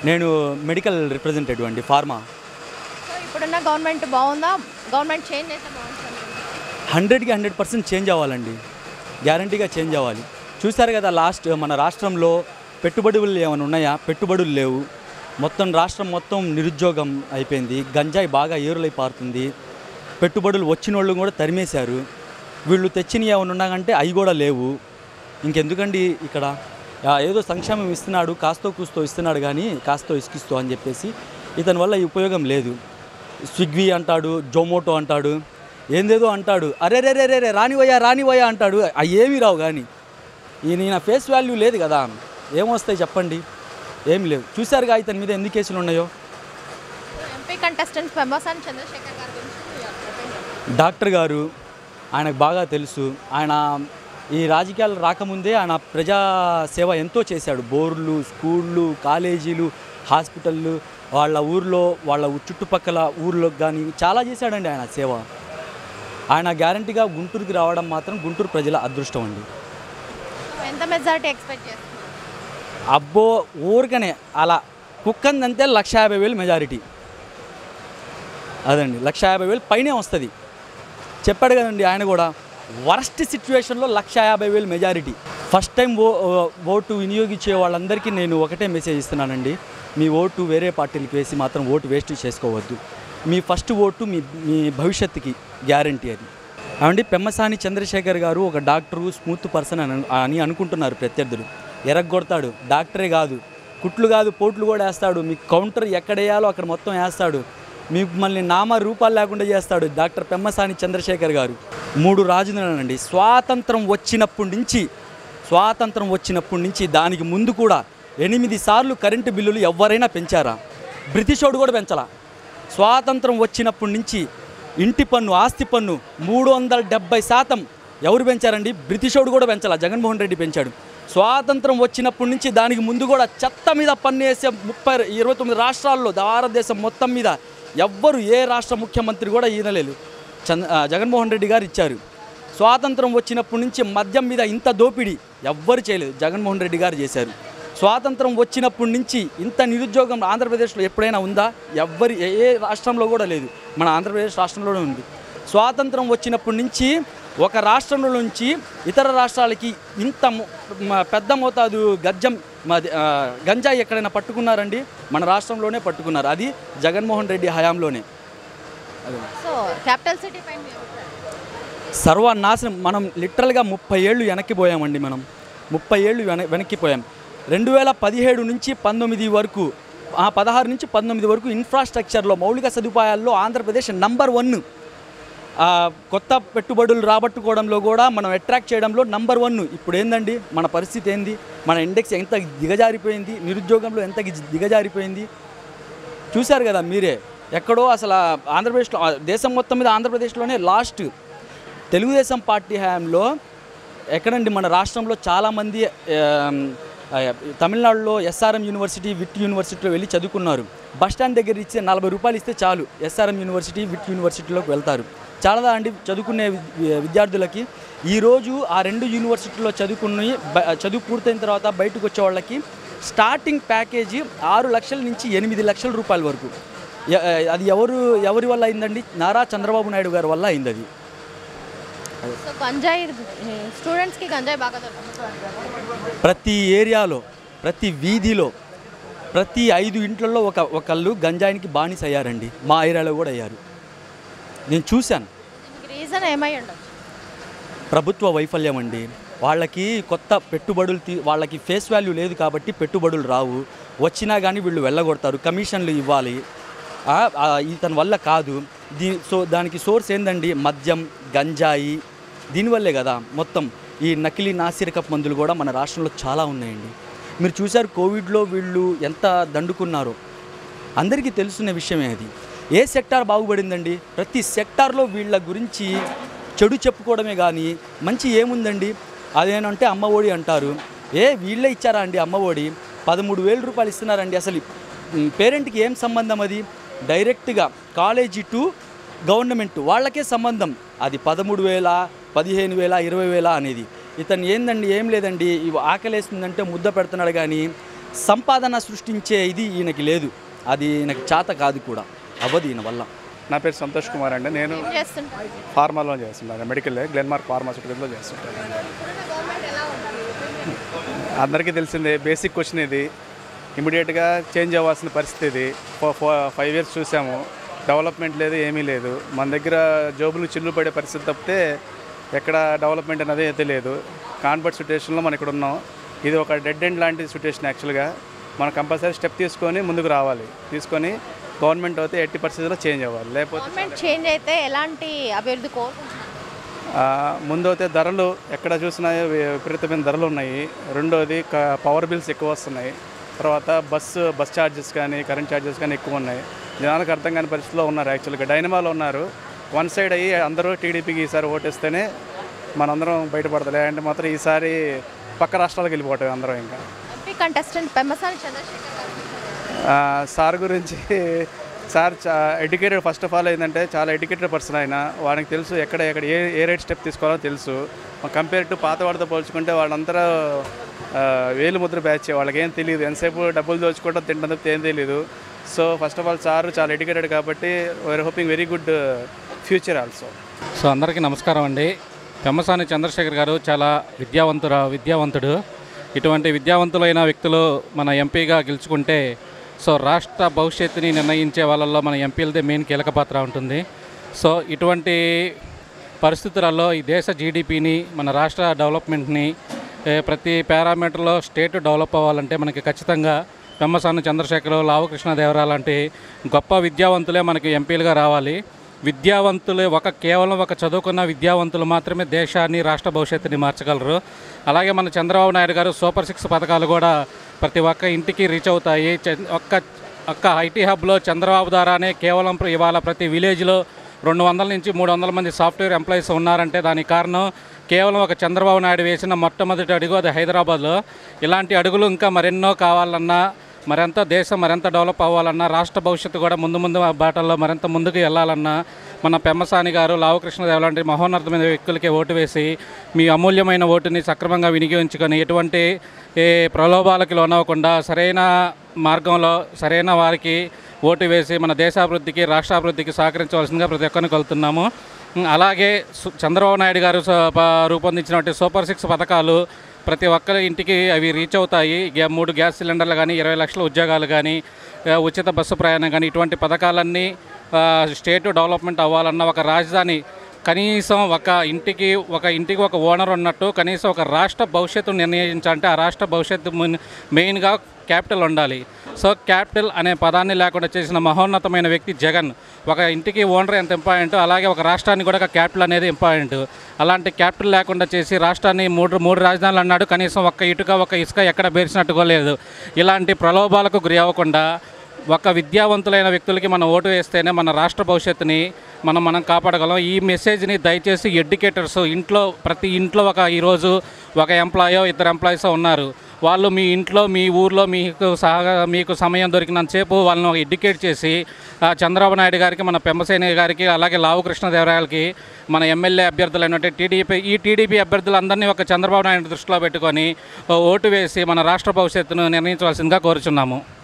నేను medical representative అండి pharma so ఇప్పుడున్న గవర్నమెంట్ బాగుందా గవర్నమెంట్ చేంజ్ చేస్తే బాగుంటుంది హండ్రెడ్కి హండ్రెడ్ పర్సెంట్ చేంజ్ అవ్వాలండి గ్యారంటీగా చేంజ్ అవ్వాలి చూశారు కదా లాస్ట్ మన రాష్ట్రంలో పెట్టుబడులు ఏమైనా ఉన్నాయా పెట్టుబడులు లేవు మొత్తం రాష్ట్రం మొత్తం నిరుద్యోగం అయిపోయింది గంజాయి బాగా ఏరులై పారుతుంది పెట్టుబడులు వచ్చిన వాళ్ళు కూడా తరిమేశారు వీళ్ళు తెచ్చినవి ఏమైనా ఉన్నాయంటే అవి కూడా లేవు ఇంకెందుకండి ఇక్కడ ఆ, ఏదో సంక్షేమం ఇస్తున్నాడు కాస్తో కూస్తో ఇస్తున్నాడు కానీ కాస్తో ఇసుకిస్తో అని చెప్పేసి ఇతని వల్ల ఈ ఉపయోగం లేదు స్విగ్గీ అంటాడు జొమాటో అంటాడు ఏందేదో అంటాడు అరే రే రే రే రే రానివయ్యా రానివయ్యా అంటాడు అవి ఏమీ రావు కానీ ఈయన ఫేస్ వాల్యూ లేదు కదా ఏమొస్తాయి చెప్పండి ఏం లేవు చూశారుగా ఇతని మీద ఎన్ని కేసులు ఉన్నాయో ఎంపీ కంటెస్టెంట్ పెంబసాని చంద్రశేఖర్ గారి గురించి మీ అభిప్రాయం? డాక్టర్ గారు ఆయనకు బాగా తెలుసు ఆయన ఈ రాజకీయాలు రాకముందే ఆయన ప్రజా సేవ ఎంతో చేశాడు బోర్లు స్కూళ్ళు కాలేజీలు హాస్పిటళ్ళు వాళ్ళ ఊర్లో వాళ్ళ ఊ- చుట్టుపక్కల ఊర్లో కానీ చాలా చేశాడండి ఆయన సేవ ఆయన గ్యారంటీగా గుంటూరుకి రావడం మాత్రం గుంటూరు ప్రజల అదృష్టం అండి సో ఎంత మెజారిటీ ఎక్స్పెక్ట్ చేస్తున్నారు అబ్బో ఊరికనే అలా కుక్కందంతే లక్ష యాభై వేలు మెజారిటీ అదండి లక్ష యాభై వేలు పైనే వస్తుంది చెప్పాడు కదండి ఆయన కూడా వరస్ట్ సిచ్యువేషన్లో లక్ష యాభై వేలు మెజారిటీ ఫస్ట్ టైం ఓ ఓటు వినియోగించే వాళ్ళందరికీ నేను ఒకటే మెసేజ్ ఇస్తున్నానండి మీ ఓటు వేరే పార్టీలకు వేసి మాత్రం ఓటు వేస్ట్ చేసుకోవద్దు మీ ఫస్ట్ ఓటు మీ మీ భవిష్యత్తుకి గ్యారంటీ అది అవండి పెమ్మసాని చంద్రశేఖర్ గారు ఒక డాక్టరు స్మూత్ పర్సన్ అని అని అనుకుంటున్నారు ప్రత్యర్థులు ఎరగొడతాడు డాక్టరే కాదు కుట్లు కాదు పోట్లు కూడా వేస్తాడు మీకు కౌంటర్ ఎక్కడ వేయాలో అక్కడ మొత్తం వేస్తాడు మిమ్మల్ని నామ రూపాలు లేకుండా చేస్తాడు డాక్టర్ పెమ్మసాని చంద్రశేఖర్ గారు మూడు రాజధానులండి స్వాతంత్రం వచ్చినప్పటి నుంచి స్వాతంత్రం వచ్చినప్పటి నుంచి దానికి ముందు కూడా ఎనిమిది సార్లు కరెంటు బిల్లులు ఎవరైనా పెంచారా బ్రిటిషోడు కూడా పెంచలా స్వాతంత్రం వచ్చినప్పటి నుంచి ఇంటి పన్ను ఆస్తి పన్ను మూడు వందల డెబ్బై శాతం ఎవరు పెంచారండి బ్రిటిషోడు కూడా పెంచాల జగన్మోహన్ రెడ్డి పెంచాడు స్వాతంత్రం వచ్చినప్పటి నుంచి దానికి ముందు కూడా చెత్త మీద పన్ను వేసే ముప్పై ఇరవై తొమ్మిది రాష్ట్రాల్లో భారతదేశం మొత్తం మీద ఎవ్వరు ఏ రాష్ట్ర ముఖ్యమంత్రి కూడా ఈనలేదు చంద్ర ఆ, జగన్మోహన్ రెడ్డి గారు ఇచ్చారు స్వాతంత్రం వచ్చినప్పటి నుంచి మద్యం మీద ఇంత దోపిడీ ఎవ్వరు చేయలేదు జగన్మోహన్ రెడ్డి గారు చేశారు స్వాతంత్రం వచ్చినప్పటి నుంచి ఇంత నిరుద్యోగం ఆంధ్రప్రదేశ్లో ఎప్పుడైనా ఉందా ఎవ్వరి ఏ ఏ రాష్ట్రంలో కూడా లేదు మన ఆంధ్రప్రదేశ్ రాష్ట్రంలోనే ఉంది స్వాతంత్రం వచ్చినప్పటి నుంచి ఒక రాష్ట్రంలో నుంచి ఇతర రాష్ట్రాలకి ఇంత మొ- మ- పెద్ద మోతాదు గజ్జం మాది- ఆ, గంజాయి ఎక్కడైనా పట్టుకున్నారండి మన రాష్ట్రంలోనే పట్టుకున్నారు అది జగన్మోహన్ రెడ్డి హయాంలోనే సో క్యాపిటల్ సిటీ పైన మీ అభిప్రాయం? సర్వనాశనం మనం లిటరల్గా ముప్పై ఏళ్ళు వెనక్కి పోయామండి మనం ముప్పై ఏళ్ళు వెన వెనక్కి పోయాం రెండు వేల పదిహేడు నుంచి పంతొమ్మిది వరకు ఆ పదహారు నుంచి పంతొమ్మిది వరకు ఇన్ఫ్రాస్ట్రక్చర్లో మౌలిక సదుపాయాల్లో ఆంధ్రప్రదేశ్ నంబర్ వన్ ఆ, కొత్త పెట్టుబడులు రాబట్టుకోవడంలో కూడా మనం అట్రాక్ట్ చేయడంలో నంబర్ వన్ ఇప్పుడు ఏందండి మన పరిస్థితి ఏంది మన ఇండెక్స్ ఎంత దిగజారిపోయింది నిరుద్యోగంలో ఎంత గి- దిగజారిపోయింది చూశారు కదా మీరే ఎక్కడో అసలు ఆ ఆంధ్రప్రదేశ్లో ఆ దేశం మొత్తం మీద ఆంధ్రప్రదేశ్లోనే లాస్ట్ తెలుగుదేశం పార్టీ హయాంలో ఎక్కడండి మన రాష్ట్రంలో చాలామంది ఆమ్, ఆ, తమిళనాడులో ఎస్ఆర్ఎం యూనివర్సిటీ విట్ యూనివర్సిటీలో వెళ్ళి చదువుకున్నారు బస్ స్టాండ్ దగ్గర ఇచ్చే నలభై రూపాయలు ఇస్తే చాలు ఎస్ఆర్ఎం యూనివర్సిటీ విట్ యూనివర్సిటీలోకి వెళ్తారు చాలాదా అండి చదువుకునే వి- విద్యార్థులకి ఈరోజు ఆ రెండు యూనివర్సిటీలో చదువుకుని బ- చదువు పూర్తయిన తర్వాత బయటకు వచ్చే వాళ్ళకి స్టార్టింగ్ ప్యాకేజీ ఆరు లక్షల నుంచి ఎనిమిది లక్షల రూపాయల వరకు ఎ- అది ఎవరు ఎవరి వల్ల అయిందండి నారా చంద్రబాబు నాయుడు గారి వల్ల అయింది అది సో గంజాయి స్టూడెంట్స్కి గంజాయి బాగా దొరుకుతుంది ప్రతి ఏరియాలో ప్రతి వీధిలో ప్రతి ఐదు ఇంట్లలో ఒక ఒకళ్ళు గంజాయినికి బానిస అయ్యారండి మా ఏరియాలో కూడా అయ్యారు నేను చూశాను దీనికి రీజన్ ఏమై ఉండొచ్చు ప్రభుత్వ వైఫల్యం అండి వాళ్ళకి కొత్త పెట్టుబడులు తీ వాళ్ళకి ఫేస్ వాల్యూ లేదు కాబట్టి పెట్టుబడులు రావు వచ్చినా కానీ వీళ్ళు వెళ్ళగొడతారు కమిషన్లు ఇవ్వాలి ఆ, ఆ, ఇతని వల్ల కాదు దీ సో దానికి సోర్స్ ఏందండి మద్యం గంజాయి దీనివల్లే కదా మొత్తం ఈ నకిలీ నాసిరకపు మందులు కూడా మన రాష్ట్రంలో చాలా ఉన్నాయండి మీరు చూశారు కోవిడ్లో వీళ్ళు ఎంత దండుకున్నారో అందరికీ తెలుసున్న విషయమే అది ఏ సెక్టార్ బాగుపడిందండి ప్రతి సెక్టార్లో వీళ్ళ గురించి చెడు చెప్పుకోవడమే కానీ మంచి ఏముందండి అదేనంటే అమ్మ ఒడి అంటారు ఏ వీళ్ళే ఇచ్చారా అండి అమ్మ ఒడి పదమూడు వేల రూపాయలు ఇస్తున్నారండి అసలు మ్, పేరెంట్కి ఏం సంబంధం అది డైరెక్ట్గా కాలేజీ టు గవర్నమెంట్ వాళ్ళకే సంబంధం అది పదమూడు వేల పదిహేను వేల ఇరవై వేల అనేది ఇతను ఏందండి ఏం లేదండి ఇవి ఆకలేస్తుందంటే ముద్ద పెడుతున్నాడు కానీ సంపాదన సృష్టించే ఇది ఈయనకి లేదు అది ఈయనకి చేత కాదు కూడా అవ్వదు ఈయన వల్ల నా పేరు సంతోష్ కుమార్ అండి నేను ఏం చేస్తుంటారు ఫార్మాలో చేస్తున్నాను మెడికల్ గ్లెన్మార్క్ ఫార్మాసిటికల్లో చేస్తుంటాను ఇప్పుడున్న గవర్నమెంట్ ఎలా ఉంది అందరికీ తెలిసిందే బేసిక్ క్వశ్చన్ ఇది ఇమీడియట్గా చేంజ్ అవ్వాల్సిన పరిస్థితి ఇది ఫైవ్ ఇయర్స్ చూసాము డెవలప్మెంట్ లేదు ఏమీ లేదు మన దగ్గర జోబులు చిల్లు పడే పరిస్థితి తప్పితే ఎక్కడ డెవలప్మెంట్ అనేది అయితే లేదు కాన్వర్ట్ సిచ్యువేషన్లో మనం ఇక్కడ ఉన్నాం ఇది ఒక డెడ్ ఎండ్ లాంటి సిచ్యువేషన్ యాక్చువల్గా మనం కంపల్సరీ స్టెప్ తీసుకొని ముందుకు రావాలి తీసుకొని గవర్నమెంట్ అయితే ఎట్టి పరిస్థితుల్లో చేంజ్ అవ్వాలి లేకపోతే గవర్నమెంట్ చేంజ్ అయితే ఎలాంటి అభివృద్ధి కోరుకుంటున్నారు ఆ, ముందు అయితే ధరలు ఎక్కడ చూసినా వి- విపరీతమైన ధరలు ఉన్నాయి రెండోది క- పవర్ బిల్స్ ఎక్కువ వస్తున్నాయి తర్వాత బస్సు బస్ ఛార్జెస్ కానీ కరెంట్ ఛార్జెస్ కానీ ఎక్కువ ఉన్నాయి జనాలకు అర్థం కాని పరిస్థితిలో ఉన్నారు యాక్చువల్గా డైనమాలో ఉన్నారు వన్ సైడ్ అయ్యి అందరూ టీడీపీకి ఈసారి ఓటేస్తేనే మనందరం బయటపడతాం లేదంటే మాత్రం ఈసారి పక్క రాష్ట్రాలకు వెళ్ళిపోతాం అందరం ఇంకా ఎంపీ కంటెస్టెంట్ పెమ్మసాని చంద్రశేఖర్ గారు ఆ, సార్ గురించి సార్ చా ఎడ్యుకేటెడ్ ఫస్ట్ ఆఫ్ ఆల్ ఏంటంటే చాలా ఎడ్యుకేటెడ్ పర్సన్ ఆయన వాడికి తెలుసు ఎక్కడ ఎక్కడ ఏ ఏ రైట్ స్టెప్ తీసుకోవాలో తెలుసు కంపేర్ టు పాత వాడితో పోల్చుకుంటే వాళ్ళందరూ ఆ, వేలు ముద్ర బ్యాచ్ వాళ్ళకి ఏం తెలియదు ఎంతసేపు డబ్బులు దోచుకోవడం తినడం తప్పితే ఏం తెలియదు so first of all sir చాలా ఎడ్యుకేటెడ్ కాబట్టి we are hoping very good future also so అందరికీ నమస్కారం అండి పెమ్మసాని చంద్రశేఖర్ గారు చాలా విద్యావంతుర విద్యావంతుడు ఇటువంటి విద్యావంతులైన వ్యక్తులు మన ఎంపీగా గెలుచుకుంటే సో రాష్ట్ర భవిష్యత్తుని నిర్ణయించే వాళ్ళల్లో మన ఎంపీలదే మెయిన్ కీలక పాత్ర ఉంటుంది సో ఇటువంటి పరిస్థితులలో ఈ దేశ జీడిపిని మన రాష్ట్ర డెవలప్మెంట్ని ఏ, ప్రతి పారామీటర్లో స్టేట్ డెవలప్ అవ్వాలంటే మనకి ఖచ్చితంగా పెమ్మసాని చంద్రశేఖర్ లావకృష్ణదేవరా లాంటి గొప్ప విద్యావంతులే మనకి ఎంపీలుగా రావాలి విద్యావంతులు ఒక కేవలం ఒక చదువుకున్న విద్యావంతులు మాత్రమే దేశాన్ని రాష్ట్ర భవిష్యత్తుని మార్చగలరు అలాగే మన చంద్రబాబు నాయుడు గారు సూపర్ సిక్స్ పథకాలు కూడా ప్రతి ఒక్క ఇంటికి రీచ్ అవుతాయి చ- ఒక్క ఒక్క ఐటీ హబ్లో చంద్రబాబు ద్వారానే కేవలం ప్ర- ఇవాళ ప్రతి విలేజ్లో రెండు వందల నుంచి మూడు వందల మంది సాఫ్ట్వేర్ ఎంప్లాయీస్ ఉన్నారంటే దానికి కారణం కేవలం ఒక చంద్రబాబు నాయుడు వేసిన మొట్టమొదటి అడుగు అది హైదరాబాద్లో ఇలాంటి అడుగులు ఇంకా మరెన్నో కావాలన్నా మరింత దేశం మరింత డెవలప్ అవ్వాలన్నా రాష్ట్ర భవిష్యత్తు కూడా ముందు ముందు ఆ బాటల్లో మరింత ముందుకు వెళ్ళాలన్నా మన పెమ్మసాని గారు లావకృష్ణదేవ్ లాంటి మహోన్నతమైన వ్యక్తులకి ఓటు వేసి మీ అమూల్యమైన ఓటుని సక్రమంగా వినియోగించుకొని ఎటువంటి ఏ ప్రలోభాలకి లోనవ్వకుండా సరైన మార్గంలో సరైన వారికి ఓటు వేసి మన దేశాభివృద్ధికి రాష్ట్రాభివృద్ధికి సహకరించవలసిందిగా ప్రతి ఒక్కరిని కొలుతున్నాము ఉం, అలాగే సు- చంద్రబాబు నాయుడు గారు స- ప- రూపొందించినటువంటి సూపర్ సిక్స్ పథకాలు ప్రతి ఒక్కరి ఇంటికి అవి రీచ్ అవుతాయి గ్యా- మూడు గ్యాస్ సిలిండర్లు కానీ ఇరవై లక్షల ఉద్యోగాలు కానీ ఆ, ఉచిత బస్సు ప్రయాణం కానీ ఇటువంటి పథకాలన్నీ ఆ, స్టేట్ డెవలప్మెంట్ అవ్వాలన్న ఒక రాజధాని కనీసం ఒక ఇంటికి ఒక ఇంటికి ఒక ఓనర్ ఉన్నట్టు కనీసం ఒక రాష్ట్ర భవిష్యత్తు నిర్ణయించాలంటే ఆ రాష్ట్ర భవిష్యత్తు మున్- మెయిన్గా క్యాపిటల్ ఉండాలి సో క్యాపిటల్ అనే పదాన్ని లేకుండా చేసిన మహోన్నతమైన వ్యక్తి జగన్ ఒక ఇంటికి ఓనర్ ఎంత ఇంపార్టెంట్ అలాగే ఒక రాష్ట్రానికి కూడా ఒక క్యాపిటల్ అనేది ఇంపార్టెంట్ అలాంటి క్యాపిటల్ లేకుండా చేసి రాష్ట్రాన్ని మూడు మూడు రాజధానులు అన్నాడు కనీసం ఒక్క ఇటుక ఒక ఇసుక ఎక్కడ బేర్చినట్టుగా లేదు ఇలాంటి ప్రలోభాలకు గురి అవ్వకుండా ఒక విద్యావంతులైన వ్యక్తులకి మనం ఓటు వేస్తేనే మన రాష్ట్ర భవిష్యత్తుని మనం మనం కాపాడగలం ఈ మెసేజ్ని దయచేసి ఎడ్యుకేటర్స్ ఇంట్లో ప్రతి ఇంట్లో ఒక ఈరోజు ఒక ఎంప్లాయో ఇద్దరు ఎంప్లాయీస్ ఉన్నారు వాళ్ళు మీ ఇంట్లో మీ ఊర్లో మీకు సహా మీకు సమయం దొరికినంతసేపు వాళ్ళని ఒక ఎడ్యుకేట్ చేసి ఆ చంద్రబాబు నాయుడు గారికి మన పెంబసేని గారికి అలాగే లావు కృష్ణదేవరాయలకి మన ఎమ్మెల్యే అభ్యర్థులైనటువంటి టీడీపీ ఈ టీడీపీ అభ్యర్థులందరినీ ఒక చంద్రబాబు నాయుడు దృష్టిలో పెట్టుకొని ఓ ఓటు వేసి మన రాష్ట్ర భవిష్యత్తును నిర్ణయించవలసిందిగా కోరుచున్నాము